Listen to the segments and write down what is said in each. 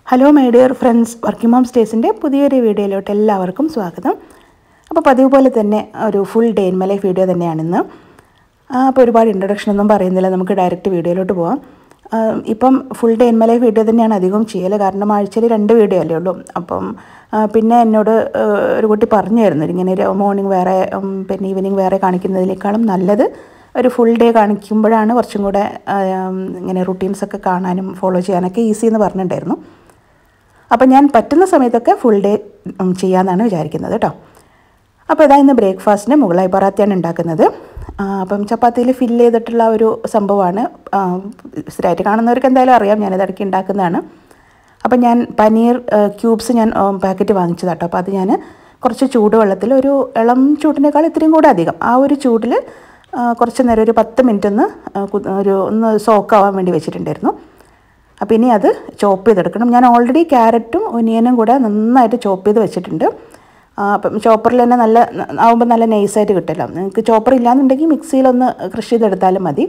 Hello my dear friends working mom സ്റ്റേസിൻ്റെ പുതിയൊരു വീഡിയോയിലോട്ട് എല്ലാവർക്കും സ്വാഗതം അപ്പോൾ പതിവ് പോലെ തന്നെ ഒരു full day in my life video തന്നെയാണിന്ന് ആ, അപ്പോൾ ഒരുപാട് ഇൻട്രഡക്ഷൻ ഒന്നും പറയുന്നില്ല നമുക്ക് ഡയറക്റ്റ് വീഡിയോയിലോട്ട് പോവാം ആ, ഇപ്പം full day in my life video തന്നെയാണ് അധികം ചെയ്യൽ കാരണം ആഴ്ചയിൽ രണ്ട് വീഡിയോ അല്ലേ ഉള്ളൂ അപ്പം ആ, പിന്നെ എന്നോട് ആ, ഒരു കുട്ടി പറഞ്ഞായിരുന്നു ഇങ്ങനെ മോർണിംഗ് വേറെ ഉം, പിന്നെ ഈവനിങ് വേറെ കാണിക്കുന്നതിനേക്കാളും നല്ലത് ഒരു ഫുൾ ഡേ കാണിക്കുമ്പോഴാണ് കുറച്ചും കൂടെ ആ, ഇങ്ങനെ റുട്ടീൻസൊക്കെ കാണാനും ഫോളോ ചെയ്യാനൊക്കെ ഈസി എന്ന് പറഞ്ഞിട്ടുണ്ടായിരുന്നു അപ്പം ഞാൻ പറ്റുന്ന സമയത്തൊക്കെ ഫുൾ ഡേ ഉം, ചെയ്യാമെന്നാണ് വിചാരിക്കുന്നത് കേട്ടോ അപ്പോൾ ഇതാ ഇന്ന് ബ്രേക്ക്ഫാസ്റ്റിന് മുകളായി പറാത്തയാണ് ഉണ്ടാക്കുന്നത് ആ, അപ്പം ചപ്പാത്തിയിൽ ഫില്ല് ചെയ്തിട്ടുള്ള ഒരു സംഭവമാണ് ആ, സ്ഥിരമായിട്ട് കാണുന്നവർക്ക് എന്തായാലും അറിയാം ഞാനിത് ഇടയ്ക്ക് ഉണ്ടാക്കുന്നതാണ് അപ്പം ഞാൻ പനീർ ക്യൂബ്സ് ഞാൻ പാക്കറ്റ് വാങ്ങിച്ചതാട്ടോ അപ്പോൾ അത് ഞാൻ കുറച്ച് ചൂടുവെള്ളത്തിൽ ഒരു ഇളം ചൂടിനേക്കാൾ ഇത്രയും കൂടെ അധികം ആ ഒരു ചൂടിൽ കുറച്ച് നേരം ഒരു പത്ത് മിനിറ്റ് ഒന്ന് ആ, കു- ഒരു ഒന്ന് സോക്കാവാൻ വേണ്ടി വെച്ചിട്ടുണ്ടായിരുന്നു അപ്പോൾ ഇനി അത് ചോപ്പ് ചെയ്തെടുക്കണം ഞാൻ ഓൾറെഡി ക്യാരറ്റും ഒനിയനും കൂടെ നന്നായിട്ട് ചോപ്പ് ചെയ്ത് വെച്ചിട്ടുണ്ട് ആ, അപ്പം ചോപ്പറിൽ തന്നെ നല്ല ആവുമ്പോൾ നല്ല നൈസായിട്ട് കിട്ടില്ല നിങ്ങൾക്ക് ചോപ്പർ ഇല്ലാന്നുണ്ടെങ്കിൽ മിക്സിയിലൊന്ന് കൃഷി ചെയ്തെടുത്താലും മതി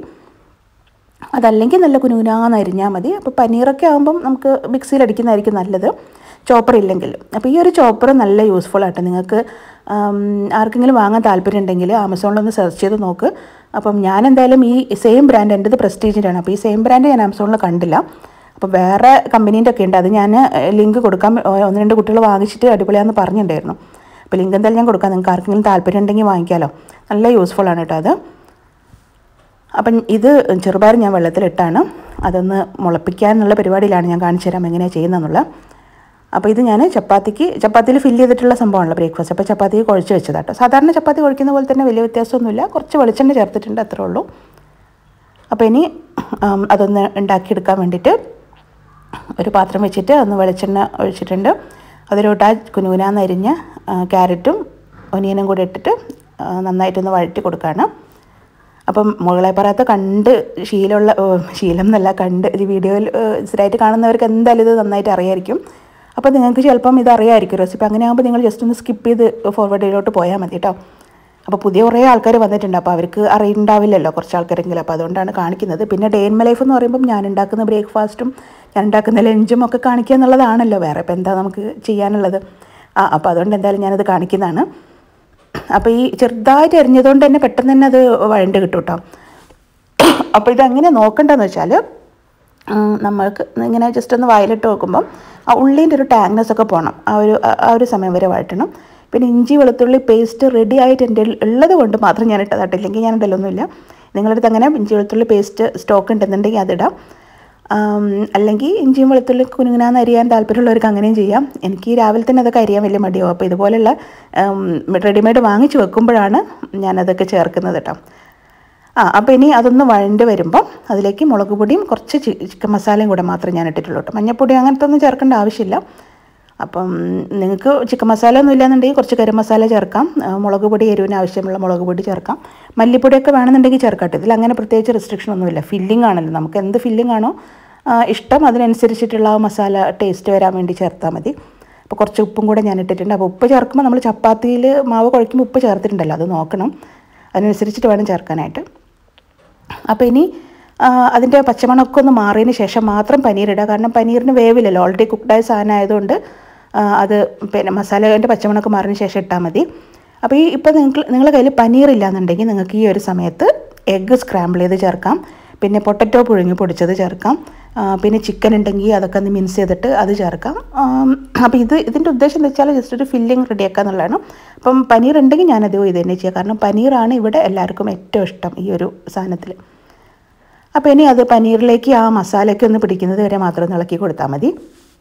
അതല്ലെങ്കിൽ നല്ല കുനുകുനാന്ന് അരിഞ്ഞാൽ മതി അപ്പോൾ പനീറൊക്കെ ആകുമ്പം നമുക്ക് മിക്സിയിൽ അടിക്കുന്നതായിരിക്കും നല്ലത് ചോപ്പർ ഇല്ലെങ്കിൽ അപ്പോൾ ഈ ഒരു ചോപ്പർ നല്ല യൂസ്ഫുൾ ആട്ടോ നിങ്ങൾക്ക് ആം, ആർക്കെങ്കിലും വാങ്ങാൻ താല്പര്യം ഉണ്ടെങ്കിൽ ആമസോണിലൊന്ന് സെർച്ച് ചെയ്ത് നോക്ക് അപ്പം ഞാൻ എന്തായാലും ഈ സെയിം ബ്രാൻഡ് എൻ്റെത് പ്രസ്റ്റീജിൻ്റെ ആണ് അപ്പോൾ ഈ സെയിം ബ്രാൻഡ് ഞാൻ ആമസോണിൽ കണ്ടില്ല അപ്പോൾ വേറെ കമ്പനീൻ്റെ ഒക്കെ ഉണ്ട് അത് ഞാൻ ലിങ്ക് കൊടുക്കാം ഒന്ന് രണ്ട് കുട്ടികൾ വാങ്ങിച്ചിട്ട് അടിപൊളിയാണെന്ന് പറഞ്ഞിട്ടുണ്ടായിരുന്നു അപ്പോൾ ലിങ്ക് എന്തായാലും ഞാൻ കൊടുക്കാം നിങ്ങൾക്ക് ആർക്കെങ്കിലും താല്പര്യം ഉണ്ടെങ്കിൽ വാങ്ങിക്കാമല്ലോ നല്ല യൂസ്ഫുൾ ആണ് കേട്ടോ അത് അപ്പം ഇത് ചെറുപയർ ഞാൻ വെള്ളത്തിലിട്ടാണ് അതൊന്ന് മുളപ്പിക്കാൻ എന്നുള്ള പരിപാടിയിലാണ് ഞാൻ കാണിച്ചു തരാം എങ്ങനെയാണ് ചെയ്യുന്നതെന്നുള്ള അപ്പോൾ ഇത് ഞാൻ ചപ്പാത്തിക്ക് ചപ്പാത്തിയിൽ ഫില്ല് ചെയ്തിട്ടുള്ള സംഭവമാണല്ലോ ബ്രേക്ക്ഫാസ്റ്റ് അപ്പോൾ ചപ്പാത്തിക്ക് കുഴച്ച് വെച്ചതാട്ടോ സാധാരണ ചപ്പാത്തി കുഴക്കുന്ന പോലെ തന്നെ വലിയ വ്യത്യാസമൊന്നുമില്ല കുറച്ച് വെളിച്ചെണ്ണ ചേർത്തിട്ടുണ്ട് അത്രേ ഉള്ളൂ അപ്പോൾ ഇനി ഉം, അതൊന്ന് ഉണ്ടാക്കിയെടുക്കാൻ വേണ്ടിയിട്ട് ഒരു പാത്രം വെച്ചിട്ട് ഒന്ന് വെളിച്ചെണ്ണ ഒഴിച്ചിട്ടുണ്ട് അതിലോട്ട് ആ കുനുകുനാന്ന് അരിഞ്ഞ ആ, ക്യാരറ്റും ഒനിയനും കൂടി ഇട്ടിട്ട് ആ, നന്നായിട്ടൊന്ന് വഴറ്റി കൊടുക്കുകയാണ് അപ്പം മുകളെ പറയാത്ത കണ്ട് ശീലമുള്ള ഓ, ശീലം എന്നല്ല കണ്ട് ഇത് വീഡിയോയിൽ സ്ഥിരമായിട്ട് കാണുന്നവർക്ക് എന്തായാലും ഇത് നന്നായിട്ട് അറിയായിരിക്കും അപ്പോൾ നിങ്ങൾക്ക് ചിലപ്പം ഇത് അറിയാമായിരിക്കും റെസിപ്പി അങ്ങനെ ആകുമ്പോൾ നിങ്ങൾ ജസ്റ്റ് ഒന്ന് സ്കിപ്പ് ചെയ്ത് ഫോർവേഡിലോട്ട് പോയാൽ മതി കേട്ടോ അപ്പോൾ പുതിയ കുറേ ആൾക്കാർ വന്നിട്ടുണ്ട് അപ്പോൾ അവർക്ക് അറിയുണ്ടാവില്ലല്ലോ കുറച്ച് ആൾക്കാരെങ്കിലും അപ്പോൾ അതുകൊണ്ടാണ് കാണിക്കുന്നത് പിന്നെ ഡേ ഇൻ മൈ ലൈഫ് എന്ന് പറയുമ്പം ഞാൻ ഉണ്ടാക്കുന്ന ബ്രേക്ക്ഫാസ്റ്റും ഞാൻ ഉണ്ടാക്കുന്ന ലഞ്ചും ഒക്കെ കാണിക്കുക എന്നുള്ളതാണല്ലോ വേറെ ഇപ്പോൾ എന്താ നമുക്ക് ചെയ്യാനുള്ളത് ആ അപ്പോൾ അതുകൊണ്ട് എന്തായാലും ഞാനത് കാണിക്കുന്നതാണ് അപ്പോൾ ഈ ചെറുതായിട്ട് എറിഞ്ഞതുകൊണ്ട് തന്നെ പെട്ടെന്ന് തന്നെ അത് വഴണ്ട് കിട്ടും കേട്ടോ അപ്പോൾ ഇതെങ്ങനെ നോക്കണ്ടെന്ന് വെച്ചാൽ ഉം, നമ്മൾക്ക് ഇങ്ങനെ ജസ്റ്റ് ഒന്ന് വയലിട്ട് നോക്കുമ്പം ആ ഉള്ളീൻ്റെ ഒരു ടാങ്നെസ് ഒക്കെ പോകണം ആ ഒരു ആ- ആ ഒരു സമയം വരെ വഴറ്റണം പിന്നെ ഇഞ്ചി വെളുത്തുള്ളി പേസ്റ്റ് റെഡി ആയിട്ട് എൻ്റെ ഉള്ളത് കൊണ്ട് മാത്രം ഞാൻ ഇട്ടതാട്ടോ ഇല്ലെങ്കിൽ ഞാൻ ഇടലൊന്നുമില്ല നിങ്ങളുടെ അടുത്ത് അങ്ങനെ ഇഞ്ചി വെളുത്തുള്ളി പേസ്റ്റ് സ്റ്റോക്ക് ഉണ്ടെന്നുണ്ടെങ്കിൽ അതിടാം ആം, അല്ലെങ്കിൽ ഇഞ്ചിയും വെളുത്തുള്ളി കുനുങ്ങനാന്ന് അരിയാൻ താല്പര്യമുള്ളവർക്ക് അങ്ങനെയും ചെയ്യാം എനിക്ക് രാവിലെ തന്നെ അതൊക്കെ അരിയാൻ വലിയ മടിയാവും അപ്പോൾ ഇതുപോലെയുള്ള റെഡിമെയ്ഡ് വാങ്ങിച്ച് വെക്കുമ്പോഴാണ് ഞാനതൊക്കെ ചേർക്കുന്നത് കേട്ടോ ആ അപ്പോൾ ഇനി അതൊന്ന് വഴണ്ട് വരുമ്പം അതിലേക്ക് മുളക് പൊടിയും കുറച്ച് ചി- ചിക്കൻ മസാലയും കൂടെ മാത്രമേ ഞാൻ ഇട്ടിട്ടുള്ളൂ കേട്ടോ മഞ്ഞൾപ്പൊടി അങ്ങനത്തെ ഒന്നും ചേർക്കേണ്ട ആവശ്യമില്ല അപ്പം നിങ്ങൾക്ക് ചിക്കൻ മസാല ഒന്നും ഇല്ലാന്നുണ്ടെങ്കിൽ കുറച്ച് ഗരം മസാല ചേർക്കാം ആ, മുളക് പൊടി എരിവിന് ആവശ്യമുള്ള മുളക് പൊടി ചേർക്കാം മല്ലിപ്പൊടിയൊക്കെ വേണമെന്നുണ്ടെങ്കിൽ ചേർക്കാം കേട്ടോ ഇതിൽ അങ്ങനെ പ്രത്യേകിച്ച് റെസ്ട്രിക്ഷൻ ഒന്നുമില്ല ഫില്ലിംഗ് ആണല്ലോ നമുക്ക് എന്ത് ഫില്ലിംഗ് ആണോ ആ, ഇഷ്ടം അതിനനുസരിച്ചിട്ടുള്ള ആ മസാല ടേസ്റ്റ് വരാൻ വേണ്ടി ചേർത്താൽ മതി അപ്പോൾ കുറച്ച് ഉപ്പും കൂടെ ഞാൻ ഇട്ടിട്ടുണ്ട് അപ്പോൾ ഉപ്പ് ചേർക്കുമ്പോൾ നമ്മൾ ചപ്പാത്തിയിൽ മാവ് കുഴയ്ക്കുമ്പോൾ ഉപ്പ് ചേർത്തിട്ടുണ്ടല്ലോ അത് നോക്കണം അതിനനുസരിച്ചിട്ട് വേണം ചേർക്കാനായിട്ട് അപ്പോൾ ഇനി അതിൻ്റെ പച്ചമണമൊക്കെ ഒന്ന് മാറിയതിന് ശേഷം മാത്രം പനീർ ഇടുക കാരണം പനീറിന് വേവില്ലല്ലോ ഓൾറെഡി കുക്ക്ഡായ സാധനം ആയതുകൊണ്ട് ആ, അത് പിന്നെ മസാലേൻ്റെ പച്ചമണമൊക്കെ മാറിയതിന് ശേഷം ഇട്ടാൽ മതി അപ്പോൾ ഈ ഇപ്പോൾ നിങ്ങൾക്ക് നിങ്ങളുടെ കയ്യിൽ പനീർ ഇല്ലാന്നുണ്ടെങ്കിൽ നിങ്ങൾക്ക് ഈ ഒരു സമയത്ത് എഗ്ഗ് സ്ക്രാമ്പിൾ ചെയ്ത് ചേർക്കാം പിന്നെ പൊട്ടറ്റോ പുഴുങ്ങി പൊടിച്ചത് ചേർക്കാം ആ, പിന്നെ ചിക്കൻ ഉണ്ടെങ്കിൽ അതൊക്കെ ഒന്ന് മിൻസ് ചെയ്തിട്ട് അത് ചേർക്കാം അപ്പോൾ ഇത് ഇതിൻ്റെ ഉദ്ദേശം എന്താ വെച്ചാൽ ജസ്റ്റ് ഒരു ഫില്ലിംഗ് റെഡിയാക്കുക എന്നുള്ളതാണ് അപ്പം പനീർ ഉണ്ടെങ്കിൽ ഞാനത് ഇത് തന്നെ ചെയ്യുക കാരണം പനീറാണ് ഇവിടെ എല്ലാവർക്കും ഏറ്റവും ഇഷ്ടം ഈ ഒരു സാധനത്തിൽ അപ്പോൾ ഇനി അത് പനീറിലേക്ക് ആ മസാലയ്ക്ക് ഒന്ന് പിടിക്കുന്നത് വരെ മാത്രം ഒന്ന് ഇളക്കി കൊടുത്താൽ മതി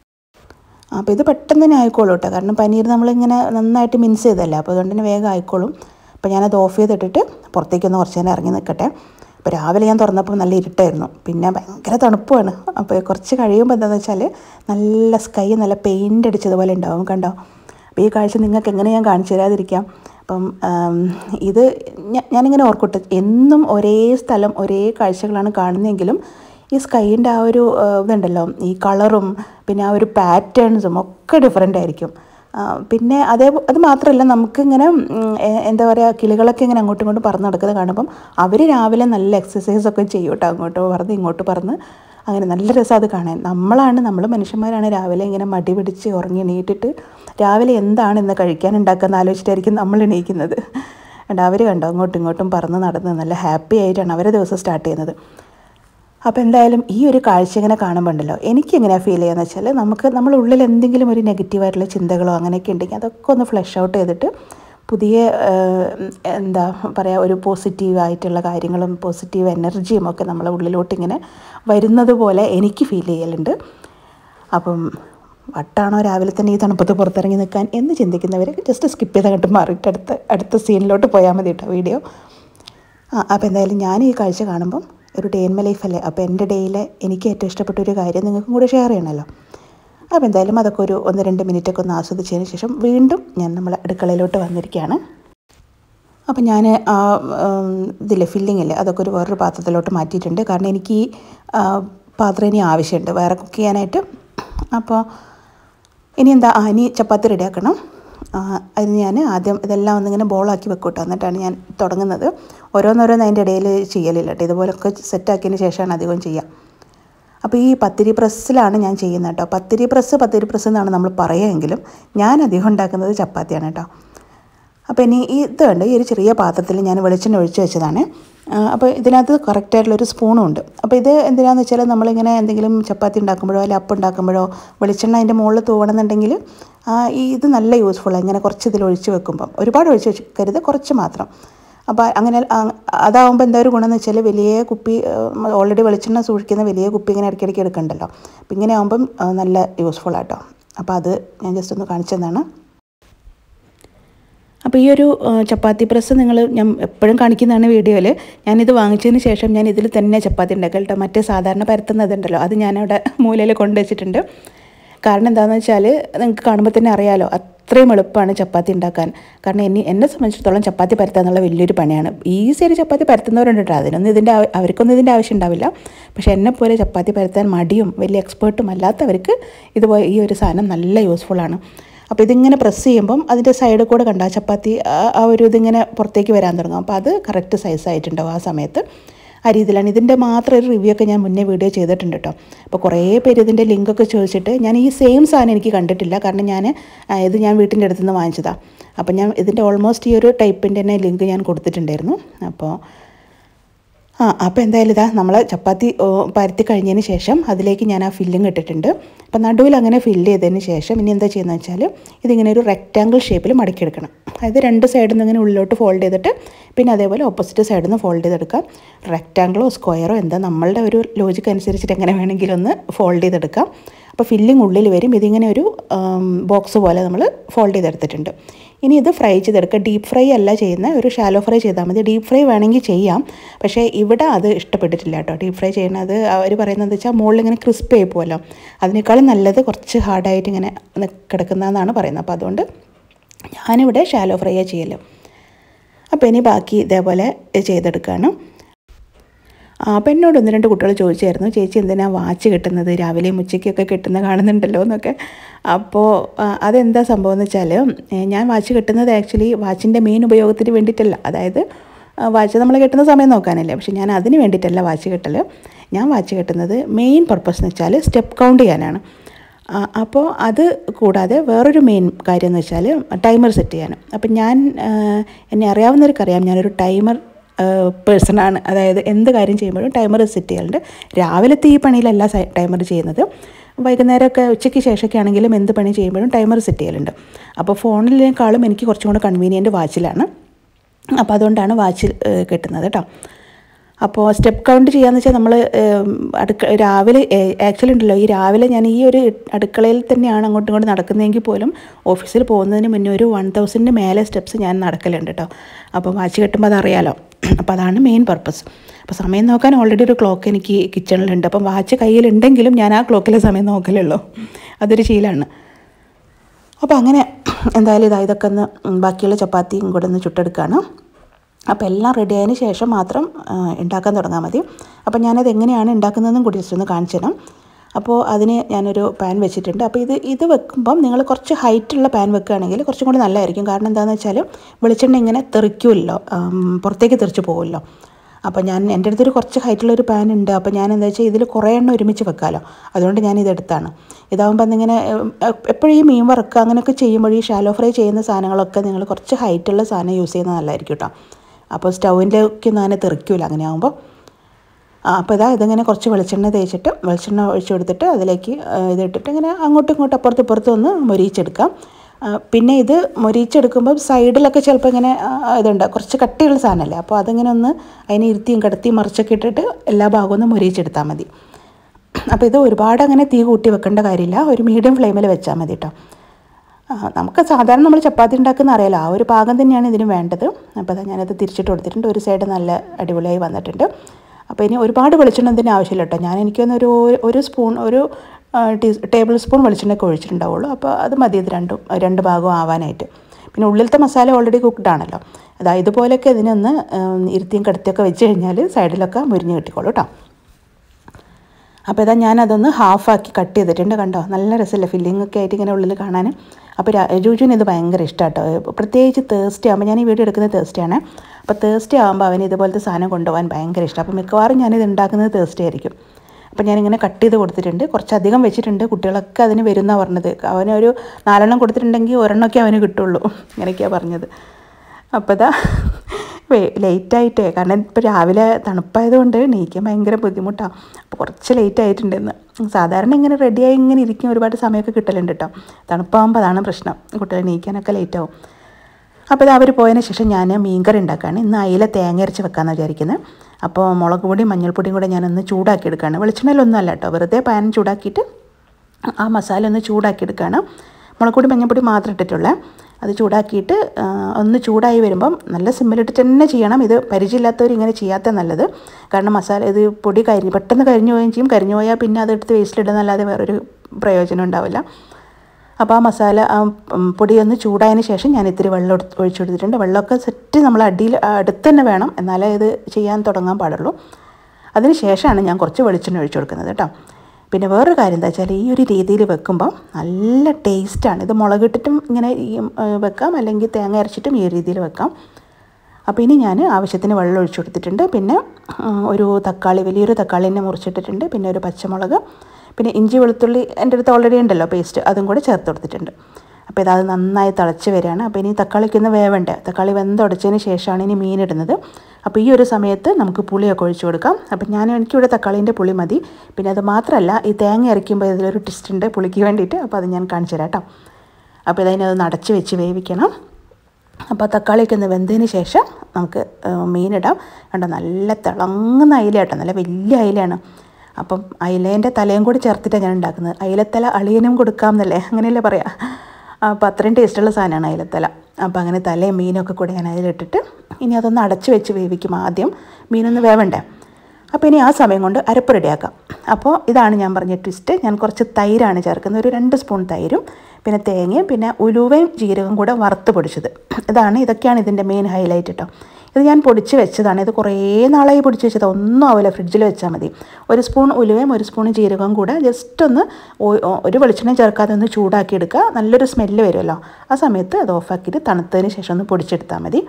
അപ്പോൾ ഇത് പെട്ടെന്ന് തന്നെ ആയിക്കോളും കേട്ടോ കാരണം പനീർ നമ്മളിങ്ങനെ നന്നായിട്ട് മിൻസ് ചെയ്തല്ലേ അപ്പോൾ അതുകൊണ്ട് തന്നെ വേഗം ആയിക്കോളും അപ്പോൾ ഞാനത് ഓഫ് ചെയ്തിട്ടിട്ട് പുറത്തേക്കൊന്ന് കുറച്ച് നേരം ഇറങ്ങി നിൽക്കട്ടെ അപ്പോൾ രാവിലെ ഞാൻ തുറന്നപ്പോൾ നല്ല ഇരുട്ടായിരുന്നു പിന്നെ ഭയങ്കര തണുപ്പുമാണ് അപ്പോൾ കുറച്ച് കഴിയുമ്പോൾ എന്താണെന്ന് വെച്ചാൽ നല്ല സ്കൈ നല്ല പെയിൻ്റ് അടിച്ചതുപോലെ ഉണ്ടാവും കണ്ടോ അപ്പോൾ ഈ കാഴ്ച നിങ്ങൾക്ക് എങ്ങനെ ഞാൻ കാണിച്ചു തരാതിരിക്കാം അപ്പം ആം, ഇത് ഞ- ഞാനിങ്ങനെ ഓർക്കട്ടെ എന്നും ഒരേ സ്ഥലം ഒരേ കാഴ്ചകളാണ് കാണുന്നതെങ്കിലും ഈ സ്കൈൻ്റെ ആ ഒരു ആ, ഇതുണ്ടല്ലോ ഈ കളറും പിന്നെ ആ ഒരു പാറ്റേൺസും ഒക്കെ ഡിഫറെൻ്റ് ആയിരിക്കും ആ, പിന്നെ അതേ അത് മാത്രമല്ല നമുക്കിങ്ങനെ ഉം, എ- എന്താ പറയുക കിളികളൊക്കെ ഇങ്ങനെ അങ്ങോട്ടും ഇങ്ങോട്ടും പറന്ന് നടക്കുന്നത് കാണുമ്പം അവർ രാവിലെ നല്ല എക്സസൈസ് ഒക്കെ ചെയ്യും കേട്ടോ അങ്ങോട്ട് പറന്ന് ഇങ്ങോട്ട് പറന്ന് അങ്ങനെ നല്ല രസം അത് കാണാൻ നമ്മളാണ് നമ്മൾ മനുഷ്യന്മാരാണ് രാവിലെ ഇങ്ങനെ മടി പിടിച്ച് ഉറങ്ങി എണീറ്റിട്ട് രാവിലെ എന്താണ് ഇന്ന് കഴിക്കാൻ ഉണ്ടാക്കുന്ന ആലോചിച്ചിട്ടായിരിക്കും നമ്മൾ എണീക്കുന്നത് and അവർ കണ്ടോ അങ്ങോട്ടും ഇങ്ങോട്ടും പറന്ന് നടന്ന് നല്ല ഹാപ്പി ആയിട്ടാണ് അവരെ ദിവസം സ്റ്റാർട്ട് ചെയ്യുന്നത് അപ്പോൾ എന്തായാലും ഈ ഒരു കാഴ്ച ഇങ്ങനെ കാണുമ്പോൾ ഉണ്ടല്ലോ എനിക്ക് എങ്ങനെയാണ് ഫീൽ ചെയ്യുന്നത് വെച്ചാൽ നമുക്ക് നമ്മുടെ ഉള്ളിൽ എന്തെങ്കിലും ഒരു നെഗറ്റീവായിട്ടുള്ള ചിന്തകളോ അങ്ങനെയൊക്കെ ഉണ്ടെങ്കിൽ അതൊക്കെ ഒന്ന് ഫ്ലഷ് ഔട്ട് ചെയ്തിട്ട് പുതിയ ഏഹ്, എന്താ പറയുക ഒരു പോസിറ്റീവായിട്ടുള്ള കാര്യങ്ങളും പോസിറ്റീവ് എനർജിയും ഒക്കെ നമ്മളെ ഉള്ളിലോട്ട് ഇങ്ങനെ വരുന്നത് പോലെ എനിക്ക് ഫീൽ ചെയ്യലുണ്ട് അപ്പം വട്ടാണോ രാവിലെ തന്നെ ഈ തണുപ്പത്ത് പുറത്തിറങ്ങി നിൽക്കാൻ എന്ന് ചിന്തിക്കുന്നവർ ജസ്റ്റ് സ്കിപ്പ് ചെയ്ത് അങ്ങോട്ട് മാറിയിട്ട് അടുത്ത അടുത്ത സീനിലോട്ട് പോയാൽ മതി കേട്ടോ വീഡിയോ ആ അപ്പോൾ എന്തായാലും ഞാൻ ഈ കാഴ്ച കാണുമ്പം ഒരു ഡേ ഇൻ മൈ ലൈഫ് അല്ലേ അപ്പോൾ എൻ്റെ ഡേയിലെ എനിക്ക് ഏറ്റവും ഇഷ്ടപ്പെട്ട ഒരു കാര്യം നിങ്ങൾക്കും കൂടെ ഷെയർ ചെയ്യണമല്ലോ അപ്പോൾ എന്തായാലും അതൊക്കെ ഒരു ഒന്ന് രണ്ട് മിനിറ്റൊക്കെ ഒന്ന് ആസ്വദിച്ചതിന് ശേഷം വീണ്ടും ഞാൻ നമ്മളെ അടുക്കളയിലോട്ട് വന്നിരിക്കുകയാണ് അപ്പം ഞാൻ ആ ഉം, ഇതില്ലേ ഫില്ലിംഗ് ഇല്ലേ അതൊക്കെ ഒരു വേറൊരു പാത്രത്തിലോട്ട് മാറ്റിയിട്ടുണ്ട് കാരണം എനിക്ക് ഈ ആ, പാത്രം ഇനി ആവശ്യമുണ്ട് വേറെ കുക്ക് ചെയ്യാനായിട്ട് അപ്പോൾ ഇനി എന്താ ആ ഇനി ചപ്പാത്തി റെഡിയാക്കണം ആ, അതിന് ഞാൻ ആദ്യം ഇതെല്ലാം ഒന്നിങ്ങനെ ബോളാക്കി വെക്കും കേട്ടോ എന്നിട്ടാണ് ഞാൻ തുടങ്ങുന്നത് ഓരോന്നോരോന്ന് അതിൻ്റെ ഇടയിൽ ചെയ്യലില്ല കേട്ടോ ഇതുപോലൊക്കെ സെറ്റാക്കിയതിന് ശേഷമാണ് അധികം ചെയ്യുക അപ്പോൾ ഈ പത്തിരി പ്രസ്സിലാണ് ഞാൻ ചെയ്യുന്നത് കേട്ടോ പത്തിരി പ്രസ് പത്തിരി പ്രസ് എന്നാണ് നമ്മൾ പറയുമെങ്കിലും ഞാൻ അധികം ഉണ്ടാക്കുന്നത് ചപ്പാത്തിയാണ് കേട്ടോ അപ്പോൾ ഇനി ഈ ഇത് കണ്ട് ഈ ഒരു ചെറിയ പാത്രത്തിൽ ഞാൻ വെളിച്ചെണ്ണ ഒഴിച്ച് വെച്ചതാണ് ആ, അപ്പോൾ ഇതിനകത്ത് കറക്റ്റായിട്ടുള്ളൊരു സ്പൂണും ഉണ്ട് അപ്പോൾ ഇത് എന്തിനാന്ന് വെച്ചാൽ നമ്മളിങ്ങനെ എന്തെങ്കിലും ചപ്പാത്തി ഉണ്ടാക്കുമ്പോഴോ അല്ലെങ്കിൽ അപ്പം ഉണ്ടാക്കുമ്പോഴോ വെളിച്ചെണ്ണ അതിൻ്റെ മുകളിൽ തൂവണമെന്നുണ്ടെങ്കിൽ ആ, ഈ ഇത് നല്ല യൂസ്ഫുള്ളാണ് ഇങ്ങനെ കുറച്ച് ഇതിൽ ഒഴിച്ച് വെക്കുമ്പം ഒരുപാട് ഒഴിച്ച് വെക്കരുത് കുറച്ച് മാത്രം അപ്പോൾ അങ്ങനെ ആ- അതാവുമ്പോൾ എന്താ ഒരു ഗുണമെന്ന് വെച്ചാൽ വലിയ കുപ്പി ഓൾറെഡി വെളിച്ചെണ്ണ സൂക്ഷിക്കുന്ന വലിയ കുപ്പി ഇങ്ങനെ ഇടയ്ക്കിടയ്ക്ക് എടുക്കണ്ടല്ലോ അപ്പം ഇങ്ങനെ ആകുമ്പം ആ, നല്ല യൂസ്ഫുൾ ആട്ടോ അപ്പോൾ അത് ഞാൻ ജസ്റ്റ് ഒന്ന് കാണിച്ചതാണ് അപ്പോൾ ഈ ഒരു ആ, ചപ്പാത്തി പ്രസ് നിങ്ങൾ ഞാൻ എപ്പോഴും കാണിക്കുന്നതാണ് വീഡിയോയിൽ ഞാനിത് വാങ്ങിച്ചതിന് ശേഷം ഞാൻ ഇതിൽ തന്നെ ചപ്പാത്തി ഉണ്ടാക്കുക കേട്ടോ മറ്റേ സാധാരണ പരത്തുന്നതുണ്ടല്ലോ അത് ഞാനവിടെ മൂലയിൽ കൊണ്ടുവച്ചിട്ടുണ്ട് കാരണം എന്താണെന്ന് വെച്ചാൽ നിങ്ങൾക്ക് കാണുമ്പോൾ തന്നെ അറിയാലോ അത്രയും എളുപ്പമാണ് ചപ്പാത്തി ഉണ്ടാക്കാൻ കാരണം എന്നെ എന്നെ സംബന്ധിച്ചിടത്തോളം ചപ്പാത്തി പരത്തുക എന്നുള്ള വലിയൊരു പണിയാണ് ഈസിയായിട്ട് ചപ്പാത്തി പരത്തുന്നവരുണ്ട് കേട്ടോ അതിനൊന്നും ഇതിൻ്റെ ആവ- അവർക്കൊന്നും ഇതിൻ്റെ ആവശ്യം ഉണ്ടാവില്ല പക്ഷേ എന്നെപ്പോലെ ചപ്പാത്തി പരത്താൻ മടിയും വലിയ എക്സ്പേർട്ടും അല്ലാത്തവർക്ക് ഇതുപോലെ ഈ ഒരു സാധനം നല്ല യൂസ്ഫുള്ളാണ് അപ്പോൾ ഇതിങ്ങനെ പ്രസ് ചെയ്യുമ്പം അതിൻ്റെ സൈഡിൽ കൂടെ കണ്ട ചപ്പാത്തി ആ- ആ ഒരു ഇതിങ്ങനെ പുറത്തേക്ക് വരാൻ തുടങ്ങും അപ്പോൾ അത് കറക്റ്റ് സൈസ് ആയിട്ടുണ്ടാവും ആ സമയത്ത് ആ രീതിയിലാണ് ഇതിൻ്റെ മാത്രം ഒരു റിവ്യൂ ഒക്കെ ഞാൻ മുന്നേ വീഡിയോ ചെയ്തിട്ടുണ്ട് കേട്ടോ അപ്പോൾ കുറേ പേര് ഇതിൻ്റെ ലിങ്കൊക്കെ ചോദിച്ചിട്ട് ഞാൻ ഈ സെയിം സാധനം എനിക്ക് കണ്ടിട്ടില്ല കാരണം ഞാൻ ആ, ഇത് ഞാൻ വീട്ടിൻ്റെ അടുത്ത് നിന്ന് വാങ്ങിച്ചതാണ് അപ്പോൾ ഞാൻ ഇതിൻ്റെ ഓൾമോസ്റ്റ് ഈ ഒരു ടൈപ്പിൻ്റെ തന്നെ ലിങ്ക് ഞാൻ കൊടുത്തിട്ടുണ്ടായിരുന്നു അപ്പോൾ ആ അപ്പോൾ എന്തായാലും ഇതാ നമ്മൾ ചപ്പാത്തി ഓ, പരത്തി കഴിഞ്ഞതിന് ശേഷം അതിലേക്ക് ഞാൻ ആ ഫില്ലിങ് ഇട്ടിട്ടുണ്ട് അപ്പോൾ നടുവിൽ അങ്ങനെ ഫില്ല് ചെയ്തതിന് ശേഷം ഇനി എന്താ ചെയ്യുന്നത് വെച്ചാൽ ഇതിങ്ങനെ ഒരു റെക്റ്റാങ്കിൾ ഷേപ്പിൽ മടക്കിയെടുക്കണം അതായത് രണ്ട് സൈഡിൽ നിന്ന് ഇങ്ങനെ ഉള്ളിലോട്ട് ഫോൾഡ് ചെയ്തിട്ട് പിന്നെ അതേപോലെ ഓപ്പോസിറ്റ് സൈഡിൽ നിന്ന് ഫോൾഡ് ചെയ്തെടുക്കാം റെക്റ്റാങ്കിളോ സ്ക്വയറോ എന്താ നമ്മളുടെ ഒരു ലോജിക്ക് അനുസരിച്ചിട്ട് എങ്ങനെ വേണമെങ്കിലും ഒന്ന് ഫോൾഡ് ചെയ്തെടുക്കാം അപ്പോൾ ഫില്ലിംഗ് ഉള്ളിൽ വരും ഇതിങ്ങനെ ഒരു ബോക്സ് പോലെ നമ്മൾ ഫോൾഡ് ചെയ്തെടുത്തിട്ടുണ്ട് ഇനി ഇത് ഫ്രൈ ചെയ്തെടുക്കുക ഡീപ്പ് ഫ്രൈ അല്ല ചെയ്യുന്ന ഒരു ഷാലോ ഫ്രൈ ചെയ്താൽ മതി ഡീപ്പ് ഫ്രൈ വേണമെങ്കിൽ ചെയ്യാം പക്ഷേ ഇവിടെ അത് ഇഷ്ടപ്പെട്ടിട്ടില്ല കേട്ടോ ഡീപ്പ് ഫ്രൈ ചെയ്യുന്നത് അവർ പറയുന്നത് വെച്ചാൽ മുകളിൽ ഇങ്ങനെ ക്രിസ്പ് ആയി പോകുമല്ലോ അതിനേക്കാളും നല്ലത് കുറച്ച് ഹാർഡായിട്ട് ഇങ്ങനെ നി- കിടക്കുന്നതെന്നാണ് പറയുന്നത് അപ്പോൾ അതുകൊണ്ട് ഞാനിവിടെ ഷാലോ ഫ്രൈ ചെയ്യല് അപ്പോൾ ഇനി ബാക്കി ഇതേപോലെ ചെയ്തെടുക്കുകയാണ് ആ, അപ്പോൾ എന്നോട് ഒന്ന് രണ്ട് കുട്ടികൾ ചോദിച്ചായിരുന്നു ചേച്ചി എന്തിനാ വാച്ച് കിട്ടുന്നത് രാവിലെയും ഉച്ചയ്ക്കൊക്കെ കിട്ടുന്ന കാണുന്നുണ്ടല്ലോ എന്നൊക്കെ അപ്പോൾ ആ, അതെന്താ സംഭവം എന്ന് വെച്ചാൽ ഏ, ഞാൻ വാച്ച് കിട്ടുന്നത് ആക്ച്വലി വാച്ചിൻ്റെ മെയിൻ ഉപയോഗത്തിന് വേണ്ടിയിട്ടല്ല അതായത് ആ, വാച്ച് നമ്മൾ കിട്ടുന്ന സമയം നോക്കാനല്ലേ പക്ഷേ ഞാൻ അതിന് വേണ്ടിയിട്ടല്ല വാച്ച് കിട്ടൽ ഞാൻ വാച്ച് കിട്ടുന്നത് മെയിൻ പർപ്പസ് എന്ന് വെച്ചാൽ സ്റ്റെപ്പ് കൗണ്ട് ചെയ്യാനാണ് ആ, അപ്പോൾ അത് കൂടാതെ വേറൊരു മെയിൻ കാര്യം എന്ന് വെച്ചാൽ ടൈമർ സെറ്റ് ചെയ്യാനും അപ്പം ഞാൻ ആ, എന്നെ അറിയാവുന്നവർക്കറിയാം ഞാനൊരു ടൈമർ പേഴ്സണാണ് അതായത് എന്ത് കാര്യം ചെയ്യുമ്പോഴും ടൈമർ സെറ്റ് ചെയ്യലുണ്ട് രാവിലത്തെ ഈ പണിയിലല്ല ടൈമർ ചെയ്യുന്നത് വൈകുന്നേരമൊക്കെ ഉച്ചയ്ക്ക് ശേഷമൊക്കെ ആണെങ്കിലും എന്ത് പണി ചെയ്യുമ്പോഴും ടൈമർ സെറ്റ് ചെയ്യലുണ്ട് അപ്പോൾ ഫോണിലേക്കാളും എനിക്ക് കുറച്ചും കൂടെ കൺവീനിയൻറ്റ് വാച്ചിലാണ് അപ്പോൾ അതുകൊണ്ടാണ് വാച്ച് കിട്ടുന്നത് കേട്ടോ അപ്പോൾ സ്റ്റെപ്പ് കൗണ്ട് ചെയ്യാന്ന് വെച്ചാൽ നമ്മൾ അടുക്ക രാവിലെ ആക്ച്വലി ഉണ്ടല്ലോ ഈ രാവിലെ ഞാൻ ഈ ഒരു അടുക്കളയിൽ തന്നെയാണ് അങ്ങോട്ടും ഇങ്ങോട്ടും നടക്കുന്നതെങ്കിൽ പോലും ഓഫീസിൽ പോകുന്നതിന് മുന്നേ ഒരു വൺ തൗസൻഡിന് മേലെ സ്റ്റെപ്സ് ഞാൻ നടക്കലുണ്ട് കേട്ടോ അപ്പോൾ വാച്ച് കെട്ടുമ്പോൾ അതറിയാലോ അപ്പോൾ അതാണ് മെയിൻ പർപ്പസ് അപ്പോൾ സമയം നോക്കാൻ ഓൾറെഡി ഒരു ക്ലോക്ക് എനിക്ക് കിച്ചണിലുണ്ട് അപ്പം വാച്ച് കയ്യിലുണ്ടെങ്കിലും ഞാൻ ആ ക്ലോക്കിലെ സമയം നോക്കലുള്ളൂ അതൊരു ശീലമാണ് അപ്പോൾ അങ്ങനെ എന്തായാലും ഇതാ ഇതൊക്കെ ഒന്ന് ബാക്കിയുള്ള ചപ്പാത്തിയും കൂടെ ഒന്ന് ചുട്ടെടുക്കുകയാണ് അപ്പോൾ എല്ലാം റെഡി ആയതിന് ശേഷം മാത്രം ആ, ഉണ്ടാക്കാൻ തുടങ്ങാൽ മതി അപ്പോൾ ഞാനത് എങ്ങനെയാണ് ഉണ്ടാക്കുന്നതെന്നും കൂടി ജസ്റ്റ് ഒന്ന് കാണിച്ചു തരാം അപ്പോൾ അതിന് ഞാനൊരു പാൻ വെച്ചിട്ടുണ്ട് അപ്പോൾ ഇത് ഇത് വെക്കുമ്പം നിങ്ങൾ കുറച്ച് ഹൈറ്റുള്ള പാൻ വെക്കുകയാണെങ്കിൽ കുറച്ചും കൂടി നല്ലതായിരിക്കും കാരണം എന്താണെന്ന് വെച്ചാൽ വെളിച്ചെണ്ണ ഇങ്ങനെ തെറിക്കുമല്ലോ ആം, പുറത്തേക്ക് തെറിച്ച് പോകുമല്ലോ അപ്പോൾ ഞാൻ എൻ്റെ അടുത്തൊരു കുറച്ച് ഹൈറ്റുള്ളൊരു പാൻ ഉണ്ട് അപ്പോൾ ഞാൻ എന്താ വെച്ചാൽ ഇതിൽ കുറേ എണ്ണം ഒരുമിച്ച് വെക്കാമല്ലോ അതുകൊണ്ട് ഞാൻ ഇതെടുത്താണ് ഇതാകുമ്പോൾ എന്നിങ്ങനെ എപ്പോഴും ഈ മീൻ വറുക്കുക അങ്ങനെയൊക്കെ ചെയ്യുമ്പോൾ ഈ ഷാലോ ഫ്രൈ ചെയ്യുന്ന സാധനങ്ങളൊക്കെ നിങ്ങൾ കുറച്ച് ഹൈറ്റുള്ള സാധനം യൂസ് ചെയ്യുന്നത് നല്ലതായിരിക്കും കേട്ടോ അപ്പോൾ സ്റ്റൗവിൻ്റെയൊക്കെ അങ്ങനെ തെറിക്കില്ല അങ്ങനെ ആകുമ്പോൾ ആ അപ്പോൾ ഇതാ ഇതിങ്ങനെ കുറച്ച് വെളിച്ചെണ്ണ തേച്ചിട്ട് വെളിച്ചെണ്ണ ഒഴിച്ചു കൊടുത്തിട്ട് അതിലേക്ക് ആ, ഇതിട്ടിട്ട് ഇങ്ങനെ അങ്ങോട്ടും ഇങ്ങോട്ടും അപ്പുറത്തും ഇപ്പുറത്തും ഒന്ന് മൊരിയിച്ചെടുക്കാം ആ, പിന്നെ ഇത് മൊരിയിച്ചെടുക്കുമ്പോൾ സൈഡിലൊക്കെ ചിലപ്പോൾ ഇങ്ങനെ ആ, ഇതുണ്ട് കുറച്ച് കട്ടിയുള്ള സാധനമല്ലേ അപ്പോൾ അതിങ്ങനെ ഒന്ന് അതിനെ ഇരുത്തിയും കിടത്തിയും മറിച്ചൊക്കെ ഇട്ടിട്ട് എല്ലാ ഭാഗവും ഒന്ന് മൊരിയിച്ചെടുത്താൽ മതി അപ്പോൾ ഇത് ഒരുപാട് അങ്ങനെ തീ കൂട്ടി വെക്കേണ്ട കാര്യമില്ല ഒരു മീഡിയം ഫ്ലെയിമിൽ വെച്ചാൽ മതി കേട്ടോ ആ, നമുക്ക് സാധാരണ നമ്മൾ ചപ്പാത്തി ഉണ്ടാക്കുന്ന അറിയാലോ ആ ഒരു പാകം തന്നെയാണ് ഇതിന് വേണ്ടത് അപ്പോൾ അതാ ഞാനത് തിരിച്ചിട്ട് കൊടുത്തിട്ടുണ്ട് ഒരു സൈഡ് നല്ല അടിപൊളിയായി വന്നിട്ടുണ്ട് അപ്പോൾ ഇനി ഒരുപാട് വെളിച്ചെണ്ണ ഇതിന് ആവശ്യമില്ല കേട്ടോ ഞാൻ എനിക്കൊന്ന് ഒരു ഒരു സ്പൂൺ ഒരു ആ, ടീ ടേബിൾ സ്പൂൺ വെളിച്ചെണ്ണയൊക്കെ ഒഴിച്ചിട്ടുണ്ടാവുള്ളൂ അപ്പോൾ അത് മതി ഇത് രണ്ടും രണ്ട് ഭാഗവും ആവാനായിട്ട് പിന്നെ ഉള്ളിലത്തെ മസാല ഓൾറെഡി കുക്ക്ഡ് ആണല്ലോ അതാ ഇതുപോലെയൊക്കെ ഇതിനൊന്ന് ഉം, ഇരുത്തിയും കിടത്തിയൊക്കെ വെച്ച് കഴിഞ്ഞാൽ സൈഡിലൊക്കെ മുരിഞ്ഞ് കിട്ടിക്കോളൂ കേട്ടോ അപ്പോൾ ഇതാ ഞാനതൊന്ന് ഹാഫാക്കി കട്ട് ചെയ്തിട്ടുണ്ട് കണ്ടോ നല്ല രസമല്ലേ ഫില്ലിംഗ് ഒക്കെ ആയിട്ട് ഇങ്ങനെ ഉള്ളിൽ കാണാൻ അപ്പോൾ ജൂജുവിന് ഇത് ഭയങ്കര ഇഷ്ടമാണ് കേട്ടോ പ്രത്യേകിച്ച് തേഴ്സ്ഡേ ആകുമ്പോൾ ഞാൻ ഈ വീഡിയോ എടുക്കുന്നത് തേഴ്സ്ഡേ ആണ് അപ്പോൾ തേഴ്സ്ഡേ ആകുമ്പോൾ അവന് ഇതുപോലത്തെ സാധനം കൊണ്ടുപോകാൻ ഭയങ്കര ഇഷ്ടം അപ്പോൾ മിക്കവാറും ഞാനിത് ഉണ്ടാക്കുന്നത് തേഴ്സ്ഡേ ആയിരിക്കും അപ്പോൾ ഞാനിങ്ങനെ കട്ട് ചെയ്ത് കൊടുത്തിട്ടുണ്ട് കുറച്ചധികം വെച്ചിട്ടുണ്ട് കുട്ടികളൊക്കെ അതിന് വരുന്നതാണ് പറഞ്ഞത് അവനൊരു നാലെണ്ണം കൊടുത്തിട്ടുണ്ടെങ്കിൽ ഒരെണ്ണമൊക്കെ അവന് കിട്ടുള്ളൂ ഇങ്ങനെയൊക്കെയാണ് പറഞ്ഞത് അപ്പോൾ ഇതാ ലേറ്റായിട്ടേ കാരണം ഇപ്പോൾ രാവിലെ തണുപ്പായതുകൊണ്ട് എണീക്കാൻ ഭയങ്കര ബുദ്ധിമുട്ടാണ് അപ്പോൾ കുറച്ച് ലേറ്റ് ആയിട്ടുണ്ട് ഇന്ന് സാധാരണ ഇങ്ങനെ റെഡിയായി ഇങ്ങനെ ഇരിക്കും ഒരുപാട് സമയമൊക്കെ കിട്ടലുണ്ട് കേട്ടോ തണുപ്പാകുമ്പോൾ അതാണ് പ്രശ്നം കുട്ടികൾ എണീക്കാനൊക്കെ ലേറ്റ് ആവും അപ്പോൾ ഇത് അവർ പോയതിന് ശേഷം ഞാൻ മീൻകറി ഉണ്ടാക്കുകയാണ് ഇന്ന് അയില തേങ്ങ അരച്ച് വെക്കാമെന്ന് വിചാരിക്കുന്നത് അപ്പോൾ മുളക് പൊടിയും മഞ്ഞൾപ്പൊടിയും കൂടെ ഞാനൊന്ന് ചൂടാക്കി എടുക്കുകയാണ് വെളിച്ചെണ്ണയിലൊന്നും അല്ല കേട്ടോ വെറുതെ പാൻ ചൂടാക്കിയിട്ട് ആ മസാല ഒന്ന് ചൂടാക്കി എടുക്കുകയാണ് മുളക് പൊടി മഞ്ഞൾപ്പൊടി മാത്രം ഇട്ടിട്ടുള്ളേ അത് ചൂടാക്കിയിട്ട് ആ, ഒന്ന് ചൂടായി വരുമ്പം നല്ല സിമ്മിലിട്ടിട്ട് തന്നെ ചെയ്യണം ഇത് പരിചയമില്ലാത്തവർ ഇങ്ങനെ ചെയ്യാത്ത നല്ലത് കാരണം മസാല ഇത് പൊടി കരിഞ്ഞ് പെട്ടെന്ന് കരിഞ്ഞു പോവുകയും ചെയ്യും കരിഞ്ഞു പോയാൽ പിന്നെ അതെടുത്ത് വേസ്റ്റിലിടുന്നല്ലാതെ വേറൊരു പ്രയോജനം ഉണ്ടാവില്ല അപ്പോൾ ആ മസാല ആ ഉം, പൊടി ഒന്ന് ചൂടായതിന് ശേഷം ഞാൻ ഇത്തിരി വെള്ളം എടുത്ത് ഒഴിച്ചു കൊടുത്തിട്ടുണ്ട് വെള്ളമൊക്കെ സെറ്റ് നമ്മൾ അടിയിൽ അടുത്ത് തന്നെ വേണം എന്നാലേ ഇത് ചെയ്യാൻ തുടങ്ങാൻ പാടുള്ളൂ അതിന് ശേഷമാണ് ഞാൻ കുറച്ച് വെളിച്ചെണ്ണ ഒഴിച്ചു കൊടുക്കുന്നത് കേട്ടോ പിന്നെ വേറൊരു കാര്യം എന്താ വെച്ചാൽ ഈ ഒരു രീതിയിൽ വെക്കുമ്പോൾ നല്ല ടേസ്റ്റാണ് ഇത് മുളകിട്ടിട്ടും ഇങ്ങനെ ഈ, ഏ, വെക്കാം അല്ലെങ്കിൽ തേങ്ങ അരച്ചിട്ടും ഈ രീതിയിൽ വെക്കാം അപ്പോൾ ഇനി ഞാൻ ആവശ്യത്തിന് വെള്ളം ഒഴിച്ചു കൊടുത്തിട്ടുണ്ട് പിന്നെ ഉം, ഒരു തക്കാളി വലിയൊരു തക്കാളി തന്നെ മുറിച്ചിട്ടിട്ടുണ്ട് പിന്നെ ഒരു പച്ചമുളക് പിന്നെ ഇഞ്ചി വെളുത്തുള്ളി എൻ്റെ അടുത്ത് ഓൾറെഡി ഉണ്ടല്ലോ പേസ്റ്റ് അതും കൂടെ ചേർത്ത് കൊടുത്തിട്ടുണ്ട് അപ്പോൾ ഇതത് നന്നായി തിളച്ച് വരികയാണ് അപ്പോൾ ഇനി തക്കാളിക്ക് ഒന്ന് വേവണ്ടേ തക്കാളി വെന്തുടച്ചതിന് ശേഷമാണ് ഇനി മീൻ ഇടുന്നത് അപ്പോൾ ഈ ഒരു സമയത്ത് നമുക്ക് പുളിയൊക്കെ ഒഴിച്ചു കൊടുക്കാം അപ്പോൾ ഞാൻ എനിക്കിവിടെ തക്കാളീൻ്റെ പുളി മതി പിന്നെ അത് മാത്രമല്ല ഈ തേങ്ങ അരയ്ക്കുമ്പോൾ ഇതിലൊരു ടിസ്റ്റ് ഉണ്ട് പുളിക്ക് വേണ്ടിയിട്ട് അപ്പോൾ അത് ഞാൻ കാണിച്ചു തരാം കേട്ടോ അപ്പോൾ ഇതിനത് അടച്ച് വെച്ച് വേവിക്കണം അപ്പോൾ തക്കാളിയൊക്കെ ഒന്ന് വെന്തതിന് ശേഷം നമുക്ക് ആ, മീനിടാം കണ്ടോ നല്ല തിളങ്ങുന്ന അയില കേട്ടോ നല്ല വലിയ അയിലയാണ് അപ്പം അയിലേൻ്റെ തലയും കൂടി ചേർത്തിട്ടാണ് ഞാൻ ഉണ്ടാക്കുന്നത് അയിലത്തല അളിയനും കൊടുക്കാം എന്നല്ലേ അങ്ങനെയല്ലേ പറയാം അപ്പോൾ അത്രയും ടേസ്റ്റുള്ള സാധനമാണ് അയിലത്തല അപ്പോൾ അങ്ങനെ തലയും മീനൊക്കെ കൂടെ ഞാൻ അതിലിട്ടിട്ട് ഇനി അതൊന്ന് അടച്ച് വെച്ച് വേവിക്കും ആദ്യം മീനൊന്ന് വേവണ്ടേ അപ്പോൾ ഇനി ആ സമയം കൊണ്ട് അരപ്പ് റെഡിയാക്കാം അപ്പോൾ ഇതാണ് ഞാൻ പറഞ്ഞ ട്വിസ്റ്റ് ഞാൻ കുറച്ച് തൈരാണ് ചേർക്കുന്നത് ഒരു രണ്ട് സ്പൂൺ തൈരും പിന്നെ തേങ്ങയും പിന്നെ ഉലുവയും ജീരകം കൂടെ വറുത്ത് പൊടിച്ചത് ഇതാണ് ഇതൊക്കെയാണ് ഇതിൻ്റെ മെയിൻ ഹൈലൈറ്റ് കേട്ടോ ഇത് ഞാൻ പൊടിച്ച് വെച്ചതാണ് ഇത് കുറേ നാളായി പൊടിച്ച് വെച്ചത് ഒന്നും ആവില്ല ഫ്രിഡ്ജിൽ വെച്ചാൽ മതി ഒരു സ്പൂൺ ഉലുവയും ഒരു സ്പൂൺ ജീരകവും കൂടെ ജസ്റ്റ് ഒന്ന് ഒ- ഒ- ഒരു വെളിച്ചെണ്ണ ചേർക്കാതെ ഒന്ന് ചൂടാക്കി എടുക്കുക നല്ലൊരു സ്മെല്ല് വരുമല്ലോ ആ സമയത്ത് അത് ഓഫാക്കിയിട്ട് തണുത്തതിന് ശേഷം ഒന്ന് പൊടിച്ചെടുത്താൽ മതി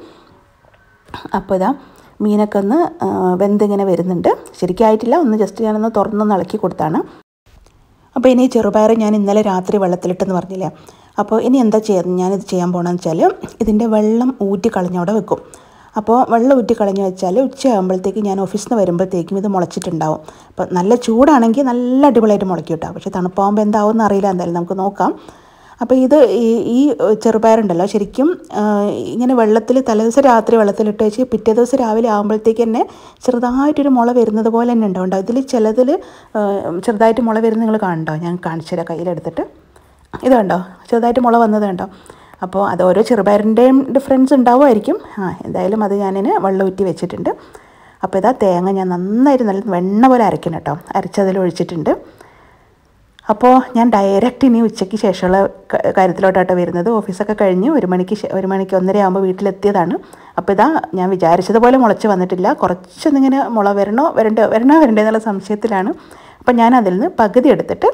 അപ്പോൾ ഇതാ മീനൊക്കെ ഒന്ന് ആ, വെന്തിങ്ങനെ വരുന്നുണ്ട് ശരിക്കായിട്ടില്ല ഒന്ന് ജസ്റ്റ് ഞാനൊന്ന് തുറന്നൊന്ന് ഇളക്കി കൊടുത്താണ് അപ്പോൾ ഇനി ചെറുപയർ ഞാൻ ഇന്നലെ രാത്രി വെള്ളത്തിലിട്ടെന്ന് പറഞ്ഞില്ലേ അപ്പോൾ ഇനി എന്താ ചെയ്യുക ഞാനിത് ചെയ്യാൻ പോകണമെന്ന് വെച്ചാൽ ഇതിൻ്റെ വെള്ളം ഊറ്റി കളഞ്ഞവിടെ വെക്കും അപ്പോൾ വെള്ളം ഊറ്റി കളഞ്ഞ് വെച്ചാൽ ഉച്ചയാകുമ്പോഴത്തേക്ക് ഞാൻ ഓഫീസിൽ നിന്ന് വരുമ്പോഴത്തേക്കും ഇത് മുളച്ചിട്ടുണ്ടാവും അപ്പോൾ നല്ല ചൂടാണെങ്കിൽ നല്ല അടിപൊളിയായിട്ട് മുളയ്ക്കും കേട്ടോ പക്ഷേ തണുപ്പാകുമ്പോൾ എന്താവും എന്ന് അറിയില്ല എന്തായാലും നമുക്ക് നോക്കാം അപ്പോൾ ഇത് ഈ ഈ ചെറുപയറുണ്ടല്ലോ ശരിക്കും ആ, ഇങ്ങനെ വെള്ളത്തിൽ തലേദിവസം രാത്രി വെള്ളത്തിലിട്ട് വെച്ച് പിറ്റേ ദിവസം രാവിലെ ആകുമ്പോഴത്തേക്ക് തന്നെ ചെറുതായിട്ടൊരു മുള വരുന്നത് പോലെ തന്നെ ഉണ്ടാവും ഇതിൽ ചിലതിൽ ചെറുതായിട്ട് മുള വരുന്നത് നിങ്ങൾ കാണണ്ടോ ഞാൻ കാണിച്ചു തരാം കയ്യിലെടുത്തിട്ട് ഇത് കണ്ടോ ചെറുതായിട്ട് മുള വന്നത് കണ്ടോ അപ്പോൾ അത് ഓരോ ചെറുപയറിൻ്റെയും ഡിഫറൻസ് ഉണ്ടാവുമായിരിക്കും ആ എന്തായാലും അത് ഞാനിന് വെള്ളം ഊറ്റി വെച്ചിട്ടുണ്ട് അപ്പോൾ ഇതാ തേങ്ങ ഞാൻ നന്നായിട്ട് നല്ല വെണ്ണ പോലെ അരയ്ക്കണം കേട്ടോ അരച്ചതിൽ ഒഴിച്ചിട്ടുണ്ട് അപ്പോൾ ഞാൻ ഡയറക്റ്റ് ഇനി ഉച്ചയ്ക്ക് ശേഷമുള്ള ക- കാര്യത്തിലോട്ടാട്ടോ വരുന്നത് ഓഫീസൊക്കെ കഴിഞ്ഞ് ഒരു മണിക്ക് ശേ- ഒരു മണിക്ക് ഒന്നര ആകുമ്പോൾ വീട്ടിലെത്തിയതാണ് അപ്പോൾ ഇതാ ഞാൻ വിചാരിച്ചതുപോലെ മുളച്ച് വന്നിട്ടില്ല കുറച്ചൊന്നിങ്ങനെ മുള വരണോ വരണ്ടോ വരണോ വരണ്ടേ എന്നുള്ള സംശയത്തിലാണ് അപ്പോൾ ഞാൻ അതിൽ നിന്ന് പകുതി എടുത്തിട്ട്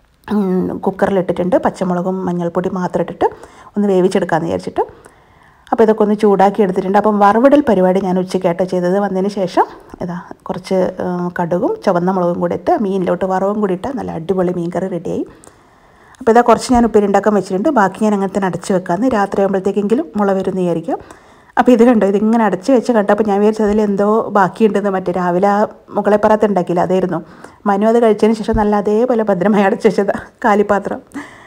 ഉം, കുക്കറിലിട്ടിട്ടുണ്ട് പച്ചമുളകും മഞ്ഞൾപ്പൊടി മാത്രം ഇട്ടിട്ട് ഒന്ന് വേവിച്ചെടുക്കാമെന്ന് വിചാരിച്ചിട്ട് അപ്പോൾ ഇതൊക്കെ ഒന്ന് ചൂടാക്കി എടുത്തിട്ടുണ്ട് അപ്പം വറവിടൽ പരിപാടി ഞാൻ ഉച്ചയ്ക്കായിട്ട് ചെയ്തത് വന്നതിന് ശേഷം ഇതാ കുറച്ച് ആ, കടുകും ചുവന്ന മുളകും കൂടി ഇട്ട് മീനിലോട്ട് വറവും കൂടി ഇട്ട് നല്ല അടിപൊളി മീൻ കറി റെഡിയായി അപ്പോൾ ഇതാ കുറച്ച് ഞാൻ ഉപ്പേരി ഉണ്ടാക്കാൻ വെച്ചിട്ടുണ്ട് ബാക്കി ഞാൻ അങ്ങനെ തന്നെ അടച്ച് വെക്കാമെന്ന് രാത്രി ആകുമ്പോഴത്തേക്കെങ്കിലും മുള വരുന്ന വിചാരിക്കും അപ്പോൾ ഇത് കണ്ടോ ഇതിങ്ങനെ അടച്ച് വെച്ച് കണ്ടപ്പോൾ ഞാൻ വിചാരിച്ചു അതിൽ എന്തോ ബാക്കിയുണ്ടെന്ന് മറ്റേ രാവിലെ ആ മുകളെ പറത്ത് ഉണ്ടാക്കിയില്ല അതായിരുന്നു മനു അത് കഴിച്ചതിന് ശേഷം നല്ല അതേപോലെ ഭദ്രമായി അടച്ച് വെച്ചതാ കാലിപ്പാത്രം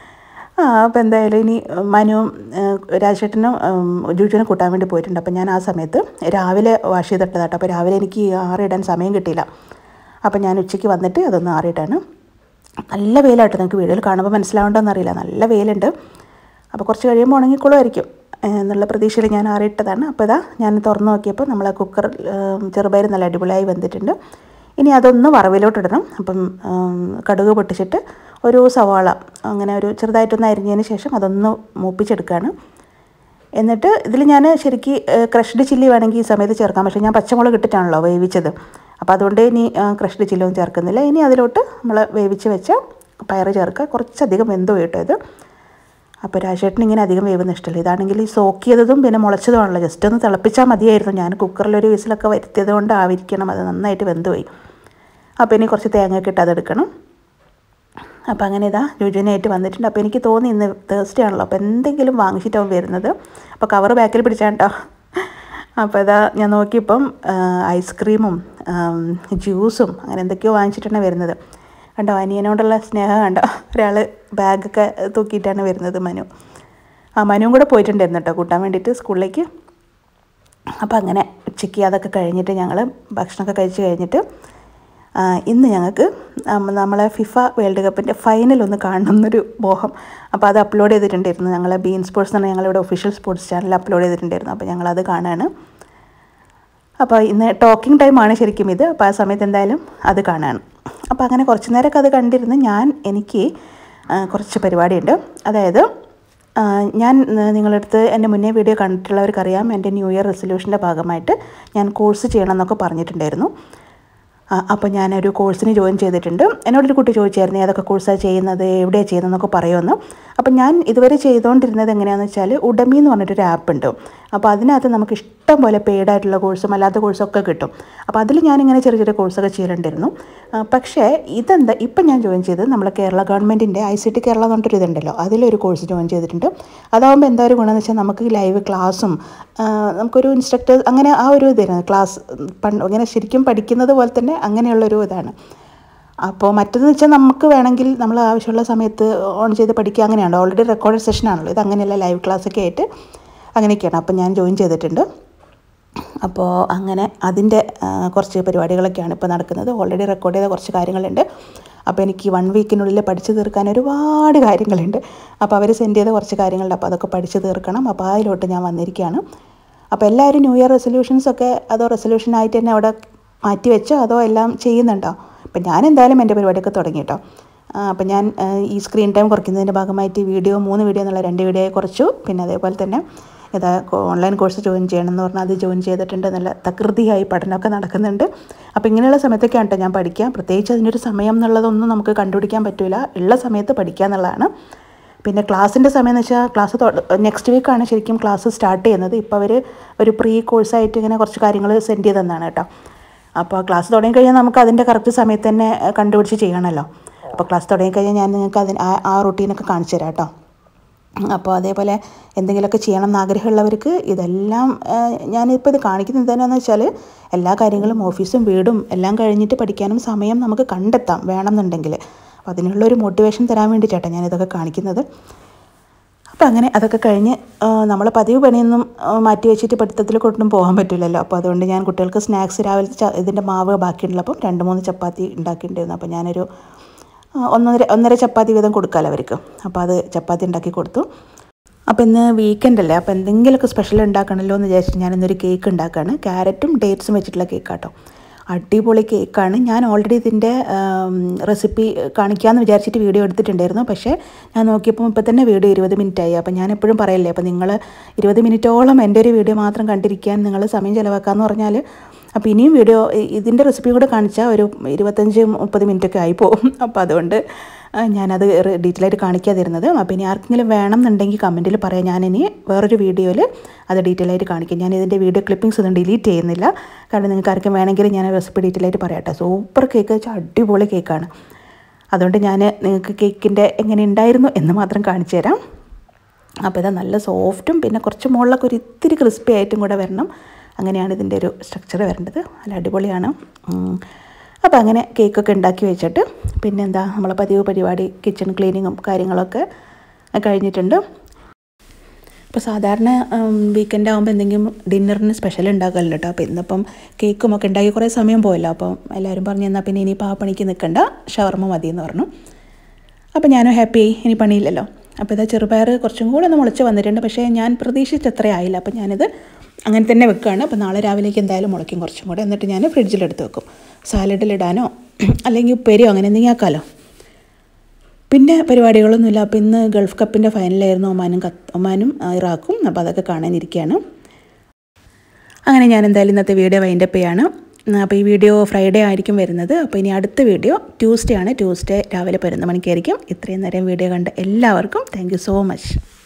ആ അപ്പോൾ എന്തായാലും ഇനി മനുവും രാജേട്ടനും ജൂജുവിനെ കൂട്ടാൻ വേണ്ടി പോയിട്ടുണ്ട് അപ്പോൾ ഞാൻ ആ സമയത്ത് രാവിലെ വാഷ് ചെയ്തിട്ടതാട്ടോ അപ്പോൾ രാവിലെ എനിക്ക് ആറിടാൻ സമയം കിട്ടിയില്ല അപ്പോൾ ഞാൻ ഉച്ചയ്ക്ക് വന്നിട്ട് അതൊന്ന് ആറിയിട്ടാണ് നല്ല വെയിലായിട്ട് നിങ്ങൾക്ക് വീഡിയോയിൽ കാണുമ്പോൾ മനസ്സിലാവുണ്ടോയെന്ന് അറിയില്ല നല്ല വെയിലുണ്ട് അപ്പോൾ കുറച്ച് കഴിയുമ്പോൾ ഉണങ്ങിക്കൊള്ളുമായിരിക്കും ഏഹ് എന്നുള്ള പ്രതീക്ഷയിൽ ഞാൻ ആറിയിട്ടതാണ് അപ്പോൾ ഇതാ ഞാൻ തുറന്ന് നോക്കിയപ്പോൾ നമ്മൾ കുക്കർ ചെറുപയർ നല്ല അടിപൊളിയായി വെന്തിട്ടുണ്ട് ഇനി അതൊന്ന് വറവിലോട്ടിടണം അപ്പം ഉം, കടുക് പൊട്ടിച്ചിട്ട് ഒരു സവാള അങ്ങനെ ഒരു ചെറുതായിട്ടൊന്ന് അരിഞ്ഞതിന് ശേഷം അതൊന്ന് മൂപ്പിച്ചെടുക്കുകയാണ് എന്നിട്ട് ഇതിൽ ഞാൻ ശരിക്ക് ക്രഷ്ഡ് ചില്ലി വേണമെങ്കിൽ ഈ സമയത്ത് ചേർക്കാം പക്ഷേ ഞാൻ പച്ചമുളക് ഇട്ടിട്ടാണല്ലോ വേവിച്ചത് അപ്പോൾ അതുകൊണ്ട് ഇനി ക്രഷ്ഡ് ചില്ലി ഒന്നും ചേർക്കുന്നില്ല ഇനി അതിലോട്ട് നമ്മൾ വേവിച്ച് വെച്ച പയറ് ചേർക്കുക കുറച്ചധികം വെന്ത് പോയിട്ടോ ഇത് അപ്പോൾ രാജേട്ടന് ഇങ്ങനെ അധികം വേവുന്ന ഇഷ്ടമില്ല ഇതാണെങ്കിൽ ഈ സോക്ക് ചെയ്തതും പിന്നെ മുളച്ചതുമാണല്ലോ ജസ്റ്റ് ഒന്ന് തിളപ്പിച്ചാൽ മതിയായിരുന്നു ഞാൻ കുക്കറിലൊരു വിസിലൊക്കെ വരുത്തിയത് കൊണ്ട് ആവിരിക്കണം അത് നന്നായിട്ട് വെന്ത് പോയി അപ്പോൾ ഇനി കുറച്ച് തേങ്ങയൊക്കെ ഇട്ട് അതെടുക്കണം അപ്പോൾ അങ്ങനെ ഇതാ രുചിനായിട്ട് വന്നിട്ടുണ്ട് അപ്പോൾ എനിക്ക് തോന്നി ഇന്ന് തേഴ്സ്ഡേ ആണല്ലോ അപ്പോൾ എന്തെങ്കിലും വാങ്ങിച്ചിട്ടാവും വരുന്നത് അപ്പോൾ കവർ ബാക്കിൽ പിടിച്ചാട്ടോ അപ്പോൾ ഇതാ ഞാൻ നോക്കിയപ്പം ആ, ഐസ്ക്രീമും ആം, ജ്യൂസും അങ്ങനെ എന്തൊക്കെയോ വാങ്ങിച്ചിട്ടാണ് വരുന്നത് കണ്ടോ അനിയനോടുള്ള സ്നേഹം കണ്ടോ ഒരാൾ ബാഗൊക്കെ തൂക്കിയിട്ടാണ് വരുന്നത് മനു ആ മനുവും കൂടെ പോയിട്ടുണ്ടായിരുന്നു കേട്ടോ കൂട്ടാൻ വേണ്ടിയിട്ട് സ്കൂളിലേക്ക് അപ്പോൾ അങ്ങനെ ഉച്ചയ്ക്ക് അതൊക്കെ കഴിഞ്ഞിട്ട് ഞങ്ങൾ ഭക്ഷണമൊക്കെ കഴിച്ച് കഴിഞ്ഞിട്ട് ആ, ഇന്ന് ഞങ്ങൾക്ക് നമ്മ- നമ്മളെ ഫിഫ വേൾഡ് കപ്പിൻ്റെ ഫൈനൽ ഒന്ന് കാണണം എന്നൊരു മോഹം അപ്പോൾ അത് അപ്ലോഡ് ചെയ്തിട്ടുണ്ടായിരുന്നു ഞങ്ങൾ ബീൻ സ്പോർട്സ് എന്ന് ഞങ്ങളിവിടെ ഒഫീഷ്യൽ സ്പോർട്സ് ചാനൽ അപ്ലോഡ് ചെയ്തിട്ടുണ്ടായിരുന്നു അപ്പോൾ ഞങ്ങളത് കാണാണ് അപ്പോൾ ഇന്ന് ടോക്കിംഗ് ടൈമാണ് ശരിക്കും ഇത് അപ്പോൾ ആ സമയത്ത് എന്തായാലും അത് കാണാണ് അപ്പോൾ അങ്ങനെ കുറച്ച് നേരമൊക്കെ അത് കണ്ടിരുന്ന് ഞാൻ എനിക്ക് ആ, കുറച്ച് പരിപാടിയുണ്ട് അതായത് ആ, ഞാൻ ന- നിങ്ങളുടെ അടുത്ത് എൻ്റെ മുന്നേ വീഡിയോ കണ്ടിട്ടുള്ളവർക്കറിയാം എൻ്റെ ന്യൂ ഇയർ റെസൊല്യൂഷൻ്റെ ഭാഗമായിട്ട് ഞാൻ കോഴ്സ് ചെയ്യണം എന്നൊക്കെ പറഞ്ഞിട്ടുണ്ടായിരുന്നു ആ, അപ്പോൾ ഞാനൊരു കോഴ്സിന് ജോയിൻ ചെയ്തിട്ടുണ്ട് എന്നോടൊരു കുട്ടി ചോദിച്ചായിരുന്നു ഏതൊക്കെ കോഴ്സാണ് ചെയ്യുന്നത് എവിടെയാണ് ചെയ്യുന്നതെന്നൊക്കെ പറയുമെന്ന് അപ്പം ഞാൻ ഇതുവരെ ചെയ്തുകൊണ്ടിരുന്നത് എങ്ങനെയാണെന്ന് വെച്ചാൽ ഉടമി എന്ന് പറഞ്ഞിട്ടൊരു ആപ്പ് ഉണ്ട് അപ്പോൾ അതിനകത്ത് നമുക്ക് ഇഷ്ടം പോലെ പെയ്ഡ് ആയിട്ടുള്ള കോഴ്സും അല്ലാത്ത കോഴ്സും ഒക്കെ കിട്ടും അപ്പോൾ അതിൽ ഞാനിങ്ങനെ ചെറിയ ചെറിയ കോഴ്സൊക്കെ ചെയ്തിട്ടുണ്ടായിരുന്നു ആ, പക്ഷേ ഇതെന്താ ഇപ്പം ഞാൻ ജോയിൻ ചെയ്തത് നമ്മളെ കേരള ഗവൺമെൻറ്റിൻ്റെ ഐ സി ടി കേരള എന്ന് പറഞ്ഞിട്ടൊരു ഇതുണ്ടല്ലോ അതിലൊരു കോഴ്സ് ജോയിൻ ചെയ്തിട്ടുണ്ട് അതാകുമ്പോൾ എന്താ ഒരു ഗുണമെന്ന് വെച്ചാൽ നമുക്ക് ലൈവ് ക്ലാസ്സും ആ, നമുക്കൊരു ഇൻസ്ട്രക്ടർ അങ്ങനെ ആ ഒരു ഇതായിരുന്നു ക്ലാസ് പണ്ട് ഇങ്ങനെ ശരിക്കും പഠിക്കുന്നത് പോലെ തന്നെ അങ്ങനെയുള്ളൊരു ഇതാണ് അപ്പോൾ മറ്റേതെന്ന് വെച്ചാൽ നമുക്ക് വേണമെങ്കിൽ നമ്മൾ ആവശ്യമുള്ള സമയത്ത് ഓൺ ചെയ്ത് പഠിക്കുക അങ്ങനെയാണ് ഓൾറെഡി റെക്കോർഡഡ് സെഷനാണല്ലോ ഇത് അങ്ങനെയല്ല ലൈവ് ക്ലാസ്സൊക്കെ ആയിട്ട് അങ്ങനെയൊക്കെയാണ് അപ്പോൾ ഞാൻ ജോയിൻ ചെയ്തിട്ടുണ്ട് അപ്പോൾ അങ്ങനെ അതിൻ്റെ ആ, കുറച്ച് പരിപാടികളൊക്കെയാണ് ഇപ്പോൾ നടക്കുന്നത് ഓൾറെഡി റെക്കോർഡ് ചെയ്ത കുറച്ച് കാര്യങ്ങളുണ്ട് അപ്പോൾ എനിക്ക് വൺ വീക്കിനുള്ളിൽ പഠിച്ചു തീർക്കാൻ ഒരുപാട് കാര്യങ്ങളുണ്ട് അപ്പോൾ അവർ സെൻഡ് ചെയ്ത കുറച്ച് കാര്യങ്ങളുണ്ട് അപ്പോൾ അതൊക്കെ പഠിച്ചു തീർക്കണം അപ്പോൾ അതിലോട്ട് ഞാൻ വന്നിരിക്കുകയാണ് അപ്പോൾ എല്ലാവരും ന്യൂ ഇയർ റെസൊല്യൂഷൻസ് ഒക്കെ അതോ റെസൊല്യൂഷൻ ആയിട്ട് തന്നെ അവിടെ മാറ്റി വെച്ചോ അതോ എല്ലാം ചെയ്യുന്നുണ്ടോ അപ്പം ഞാൻ എന്തായാലും എൻ്റെ പരിപാടിയൊക്കെ തുടങ്ങി കേട്ടോ അപ്പം ഞാൻ ആ, ഈ സ്ക്രീൻ ടൈം കുറയ്ക്കുന്നതിൻ്റെ ഭാഗമായിട്ട് വീഡിയോ മൂന്ന് വീഡിയോ എന്നുള്ള രണ്ട് വീഡിയോ കുറച്ചു പിന്നെ അതേപോലെ തന്നെ ഇതാ ഓൺലൈൻ കോഴ്സ് ജോയിൻ ചെയ്യണം എന്ന് പറഞ്ഞാൽ അത് ജോയിൻ ചെയ്തിട്ടുണ്ട് നല്ല തകൃതിയായി പഠനമൊക്കെ നടക്കുന്നുണ്ട് അപ്പോൾ ഇങ്ങനെയുള്ള സമയത്തൊക്കെയാണ് കേട്ടോ ഞാൻ പഠിക്കുക പ്രത്യേകിച്ച് അതിനൊരു സമയം എന്നുള്ളതൊന്നും നമുക്ക് കണ്ടുപിടിക്കാൻ പറ്റില്ല ഉള്ള സമയത്ത് പഠിക്കുക എന്നുള്ളതാണ് പിന്നെ ക്ലാസ്സിൻ്റെ സമയം എന്ന് വെച്ചാൽ ക്ലാസ് നെക്സ്റ്റ് വീക്കാണ് ശരിക്കും ക്ലാസ് സ്റ്റാർട്ട് ചെയ്യുന്നത് ഇപ്പോൾ അവർ ഒരു പ്രീ കോഴ്സായിട്ട് ഇങ്ങനെ കുറച്ച് കാര്യങ്ങൾ സെൻഡ് ചെയ്ത് തന്നാണ് കേട്ടോ അപ്പോൾ ക്ലാസ് തുടങ്ങി കഴിഞ്ഞാൽ നമുക്ക് അതിൻ്റെ കറക്റ്റ് സമയത്ത് തന്നെ ഏഹ്, കണ്ടുപിടിച്ച് ചെയ്യണമല്ലോ അപ്പോൾ ക്ലാസ് തുടങ്ങി കഴിഞ്ഞാൽ ഞാൻ നിങ്ങൾക്ക് അതിന് ആ ആ റൂട്ടീനൊക്കെ കാണിച്ചു തരാം കേട്ടോ അപ്പോൾ അതേപോലെ എന്തെങ്കിലുമൊക്കെ ചെയ്യണം എന്ന് ആഗ്രഹമുള്ളവർക്ക് ഇതെല്ലാം ഏഹ്, ഞാനിപ്പോൾ ഇത് കാണിക്കുന്നത് എന്താണെന്ന് വെച്ചാൽ എല്ലാ കാര്യങ്ങളും ഓഫീസും വീടും എല്ലാം കഴിഞ്ഞിട്ട് പഠിക്കാനും സമയം നമുക്ക് കണ്ടെത്താം വേണമെന്നുണ്ടെങ്കിൽ അപ്പോൾ അതിനുള്ളൊരു മോട്ടിവേഷൻ തരാൻ വേണ്ടിയിട്ടാണ് ഞാനിതൊക്കെ കാണിക്കുന്നത് അപ്പോൾ അങ്ങനെ അതൊക്കെ കഴിഞ്ഞ് നമ്മൾ പതിവ് പണിയൊന്നും ആ, മാറ്റി വെച്ചിട്ട് പഠിത്തത്തിൽ കൊണ്ടും പോകാൻ പറ്റില്ലല്ലോ അപ്പോൾ അതുകൊണ്ട് ഞാൻ കുട്ടികൾക്ക് സ്നാക്സ് രാവിലെ ച- ഇതിൻ്റെ മാവ് ബാക്കിയുള്ളപ്പം രണ്ട് മൂന്ന് ചപ്പാത്തി ഉണ്ടാക്കിയിട്ടുണ്ടായിരുന്നു അപ്പോൾ ഞാനൊരു ആ, ഒന്നര ഒന്നര ചപ്പാത്തി വീതം കൊടുക്കാമല്ലോ അവർക്ക് അപ്പോൾ അത് ചപ്പാത്തി ഉണ്ടാക്കി കൊടുത്തു അപ്പോൾ ഇന്ന് വീക്കെൻഡ് അല്ലേ അപ്പോൾ എന്തെങ്കിലുമൊക്കെ സ്പെഷ്യൽ ഉണ്ടാക്കണമല്ലോ എന്ന് വിചാരിച്ചിട്ട് ഞാൻ ഇന്നൊരു കേക്ക് ഉണ്ടാക്കുകയാണ് ക്യാരറ്റും ഡേറ്റ്സും വെച്ചിട്ടുള്ള കേക്കാട്ടോ അടിപൊളി കേക്കാണ് ഞാൻ ഓൾറെഡി ഇതിൻ്റെ റെസിപ്പി കാണിക്കാമെന്ന് വിചാരിച്ചിട്ട് വീഡിയോ എടുത്തിട്ടുണ്ടായിരുന്നു പക്ഷേ ഞാൻ നോക്കിയപ്പോൾ ഇപ്പോൾ തന്നെ വീഡിയോ ഇരുപത് മിനിറ്റ് ആയി അപ്പോൾ ഞാൻ എപ്പോഴും പറയല്ലേ അപ്പോൾ നിങ്ങൾ ഇരുപത് മിനിറ്റോളം എൻ്റെ ഒരു വീഡിയോ മാത്രം കണ്ടിരിക്കാൻ നിങ്ങൾ സമയം ചിലവാക്കാമെന്ന് പറഞ്ഞാൽ അപ്പോൾ ഇനിയും വീഡിയോ ഇതിൻ്റെ റെസിപ്പി കൂടെ കാണിച്ചാൽ ഒരു ഇരുപത്തഞ്ച് മുപ്പത് മിനിറ്റൊക്കെ ആയി പോകും അപ്പോൾ അതുകൊണ്ട് ആ, ഞാനത് ഡീറ്റെയിൽ ആയിട്ട് കാണിക്കാതിരുന്നത് അപ്പോൾ ഇനി ആർക്കെങ്കിലും വേണം എന്നുണ്ടെങ്കിൽ കമൻറ്റിൽ പറയാം ഞാനിനി വേറൊരു വീഡിയോയിൽ അത് ഡീറ്റെയിൽ ആയിട്ട് കാണിക്കാം ഞാൻ ഇതിൻ്റെ വീഡിയോ ക്ലിപ്പിംഗ്സ് ഒന്നും ഡിലീറ്റ് ചെയ്യുന്നില്ല കാരണം നിങ്ങൾക്ക് ആർക്കും വേണമെങ്കിൽ ഞാൻ റെസിപ്പി ഡീറ്റെയിൽ ആയിട്ട് പറയാം കേട്ടോ സൂപ്പർ കേക്ക് വെച്ചാൽ അടിപൊളി കേക്കാണ് അതുകൊണ്ട് ഞാൻ നിങ്ങൾക്ക് കേക്കിൻ്റെ എങ്ങനെ ഉണ്ടായിരുന്നു എന്ന് മാത്രം കാണിച്ചു തരാം അപ്പോൾ ഇതാ നല്ല സോഫ്റ്റും പിന്നെ കുറച്ച് മുകളിലൊക്കെ ഒരു ഇത്തിരി ക്രിസ്പി ആയിട്ടും കൂടെ വരണം അങ്ങനെയാണ് ഇതിൻ്റെ ഒരു സ്ട്രക്ചർ വരേണ്ടത് നല്ല അടിപൊളിയാണ് ഉം. അപ്പോൾ അങ്ങനെ കേക്കൊക്കെ ഉണ്ടാക്കി വെച്ചിട്ട് പിന്നെ എന്താ നമ്മളെ പതിവ് പരിപാടി കിച്ചൺ ക്ലീനിങ്ങും കാര്യങ്ങളൊക്കെ കഴിഞ്ഞിട്ടുണ്ട് ഇപ്പോൾ സാധാരണ വീക്കെൻഡ് ആകുമ്പോൾ എന്തെങ്കിലും ഡിന്നറിന് സ്പെഷ്യൽ ഉണ്ടാക്കലുണ്ട് കേട്ടോ അപ്പോൾ ഇന്നിപ്പം കേക്കും ഒക്കെ ഉണ്ടാക്കി കുറേ സമയം പോയല്ലോ അപ്പം എല്ലാവരും പറഞ്ഞു എന്നാൽ പിന്നെ ഇനിയിപ്പോൾ ആ പണിക്ക് നിൽക്കണ്ട ഷവർമ്മ മതി എന്ന് പറഞ്ഞു അപ്പോൾ ഞാനും ഹാപ്പി ആയി ഇനി പണിയില്ലല്ലോ അപ്പോൾ ഇതാ ചെറുപയർ കുറച്ചും കൂടെ ഒന്ന് മുളച്ച് വന്നിട്ടുണ്ട് പക്ഷേ ഞാൻ പ്രതീക്ഷിച്ചത്ര ആയില്ല അപ്പോൾ ഞാനിത് അങ്ങനെ തന്നെ വെക്കുകയാണ് അപ്പോൾ നാളെ രാവിലേക്ക് എന്തായാലും മുളയ്ക്കും കുറച്ചും കൂടെ എന്നിട്ട് ഞാൻ ഫ്രിഡ്ജിലെടുത്ത് വെക്കും സാലഡിലിടാനോ അല്ലെങ്കിൽ ഉപ്പേരിയോ അങ്ങനെ എന്തെങ്കിലും ആക്കാമല്ലോ പിന്നെ പരിപാടികളൊന്നുമില്ല അപ്പോൾ ഇന്ന് ഗൾഫ് കപ്പിൻ്റെ ഫൈനലായിരുന്നു ഒമാനും കത്ത് ഒമാനും ആ, ഇറാഖും അപ്പോൾ അതൊക്കെ കാണാനിരിക്കുകയാണ് അങ്ങനെ ഞാൻ എന്തായാലും ഇന്നത്തെ വീഡിയോ വൈൻഡപ്പ് ചെയ്യാണ് അപ്പോൾ ഈ വീഡിയോ ഫ്രൈഡേ ആയിരിക്കും വരുന്നത് അപ്പോൾ ഇനി അടുത്ത വീഡിയോ ട്യൂസ്ഡേ ആണ് ട്യൂസ്ഡേ രാവിലെ പതിനൊന്ന് മണിക്കായിരിക്കും ഇത്രയും നേരം വീഡിയോ കണ്ട എല്ലാവർക്കും താങ്ക് സോ മച്ച്